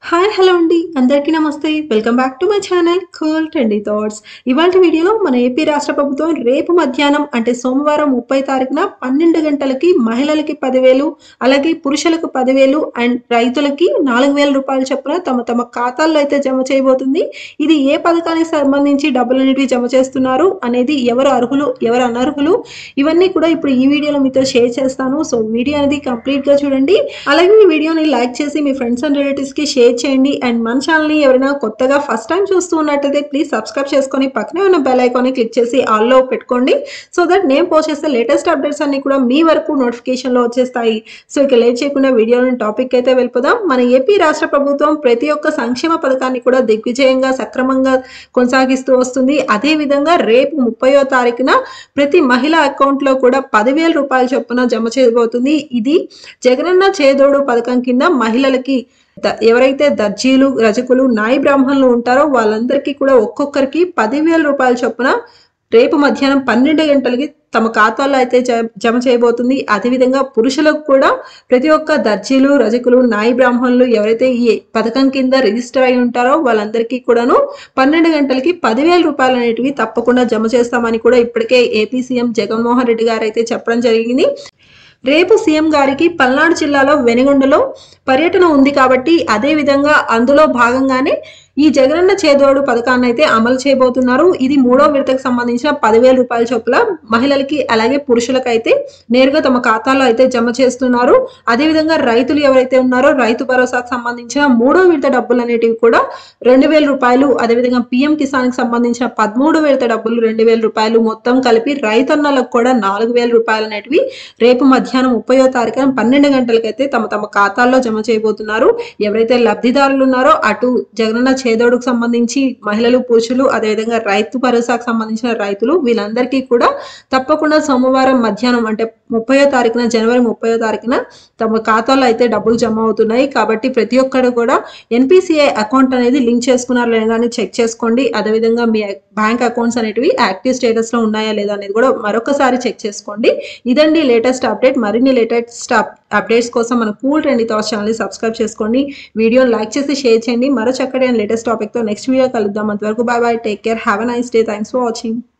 hi hello అండి అందరికీ నమస్తే welcome back to my channel cool trendy thoughts ఇవాళ వీడియోలో మన ఏపీ రాష్ట్ర ప్రభుత్వం రేపు మధ్యాహ్నం అంటే సోమవారం ముప్పై తారీఖున పన్నెండు గంటలకి మహిళలకి పదివేలు అలాగే పురుషులకు పదివేలు అండ్ రైతులకి నాలుగు వేల రూపాయల చొప్పున తమ తమ ఖాతాల్లో అయితే జమ చేయబోతుంది ఇది ఏ పథకానికి సంబంధించి డబ్బులు అనేవి జమ చేస్తున్నారు అనేది ఎవరు అర్హులు ఎవరు అనర్హులు ఇవన్నీ కూడా ఇప్పుడు ఈ వీడియోలో మీతో షేర్ చేస్తాను సో వీడియో అనేది కంప్లీట్ గా చూడండి అలాగే ఈ వీడియోని లైక్ చేసి మీ ఫ్రెండ్స్ అండ్ రిలేటివ్స్ కి షేర్ చేయండి అండ్ మన ఛానల్ ని ఎవరైనా కొత్తగా ఫస్ట్ టైం చూస్తూ ఉన్నట్టయితే ప్లీజ్ సబ్స్క్రైబ్ చేసుకొని పక్కనే ఉన్న బెల్ ఐకాన్ క్లిక్ చేసి ఆల్ లో పెట్టుకోండి సో దట్ నేను పోస్ట్ చేస్తే లేటెస్ట్ అప్డేట్స్ అన్ని కూడా మీ వరకు నోటిఫికేషన్ లో వచ్చేస్తాయి సో ఇక లేట్ చేయకుండా వీడియోని టాపిక్ అయితే వెళ్ళిపోదాం మన ఏపీ రాష్ట్ర ప్రభుత్వం ప్రతి ఒక్క సంక్షేమ పథకాన్ని కూడా దిగ్విజయంగా సక్రమంగా కొనసాగిస్తూ వస్తుంది అదే విధంగా రేపు ముప్పయో తారీఖున ప్రతి మహిళ అకౌంట్ లో కూడా పదివేల రూపాయల చొప్పున జమ చేయబోతుంది ఇది జగనన్న చేదోడు పథకం కింద మహిళలకి ద- ఎవరైతే దర్జీలు రజకులు నాయి బ్రాహ్మణులు ఉంటారో వాళ్ళందరికీ కూడా ఒక్కొక్కరికి పదివేల రూపాయల చొప్పున రేపు మధ్యాహ్నం పన్నెండు గంటలకి తమ ఖాతాల్లో అయితే జ- జమ చేయబోతుంది అదేవిధంగా పురుషులకు కూడా ప్రతి ఒక్క దర్జీలు రజకులు నాయి బ్రాహ్మణులు ఎవరైతే ఈ పథకం కింద రిజిస్టర్ అయి ఉంటారో వాళ్ళందరికీ కూడాను పన్నెండు గంటలకి పదివేల రూపాయలు అనేటివి తప్పకుండా జమ చేస్తామని కూడా ఇప్పటికే ఏపీ సీఎం జగన్మోహన్ రెడ్డి గారు అయితే చెప్పడం జరిగింది రేపు సీఎం గారికి పల్నాడు జిల్లాలో వెనుగొండలో పర్యటన ఉంది కాబట్టి అదే విధంగా అందులో భాగంగానే ఈ జగనన్న చేదోడు పథకాన్ని అయితే అమలు చేయబోతున్నారు ఇది మూడో విడతకు సంబంధించిన పదివేల రూపాయల చొప్పున మహిళలకి అలాగే పురుషులకు అయితే నేరుగా తమ ఖాతాలో అయితే జమ చేస్తున్నారు అదే విధంగా రైతులు ఎవరైతే ఉన్నారో రైతు భరోసాకు సంబంధించిన మూడో విడత డబ్బులు అనేటివి కూడా రెండు వేల రూపాయలు అదేవిధంగా పిఎం కిసాన్ కి సంబంధించిన పదమూడు విడత డబ్బులు రెండు వేల రూపాయలు మొత్తం కలిపి రైతన్నలకు కూడా నాలుగు వేల రూపాయలు అనేటివి రేపు మధ్యాహ్నం ముప్పయో తారీఖున పన్నెండు గంటలకైతే తమ తమ ఖాతాల్లో జమ చేయబోతున్నారు ఎవరైతే లబ్ధిదారులు ఉన్నారో అటు జగనన్న చేదోడుకు సంబంధించి మహిళలు పురుషులు అదేవిధంగా రైతు భరోసాకు సంబంధించిన రైతులు వీళ్ళందరికీ కూడా తప్పకుండా సోమవారం మధ్యాహ్నం అంటే ముప్పయో తారీఖున జనవరి ముప్పయో తారీఖున తమ ఖాతాలో అయితే డబ్బులు జమ అవుతున్నాయి కాబట్టి ప్రతి ఒక్కరు కూడా ఎన్పిసిఐ అకౌంట్ అనేది లింక్ చేసుకున్నారా లేదా అని చెక్ చేసుకోండి అదేవిధంగా మీ బ్యాంక్ అకౌంట్స్ అనేటివి యాక్టివ్ స్టేటస్ లో ఉన్నాయా లేదా అనేది కూడా మరొకసారి చెక్ చేసుకోండి ఇదండి లేటెస్ట్ అప్డేట్ మరిన్ని లేటెస్ట్ అప్డేట్స్ కోసం మన cool trend thoughts channel subscribe చేసుకోండి వీడియోని లైక్ చేసి షేర్ చేయండి మరో చక్కటి లేటెస్ట్ టాపిక్ తో నెక్స్ట్ వీడియో కలుద్దాం అంతవరకు bye bye take care have a nice day thanks for watching